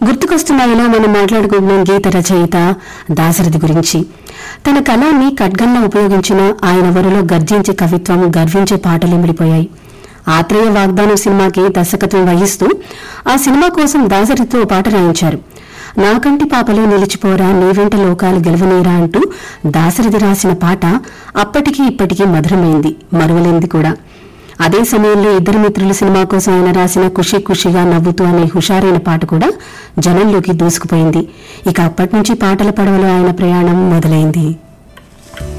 గుర్తుకొస్తున్నాయిలో మనం మాట్లాడుకుంటున్నాం గీత రచయిత దాశరథి గురించి తన కళాన్ని ఖడ్గంలా ఉపయోగించిన ఆయన వరలో గర్జించే కవిత్వం గర్వించే పాటలు ఇమిడిపోయాయి ఆత్రేయ వాగ్దానం సినిమాకి దర్శకత్వం వహిస్తూ ఆ సినిమా కోసం దాశరథితో పాట రాయించారు నాకంటి పాపలో నిలిచిపోరా నీ వెంట లోకాలు గెలవనీరా అంటూ దాశరథి రాసిన పాట అప్పటికి ఇప్పటికీ మధురమైంది మరువలేంది కూడా అదే సమయంలో ఇద్దరు మిత్రుల సినిమా కోసం ఆయన రాసిన ఖుషి ఖుషిగా నవ్వుతూ అనే హుషారైన పాట కూడా జనంలోకి దూసుకుపోయింది ఇక అప్పటి నుంచి పాటల పడవలో ఆయన ప్రయాణం మొదలైంది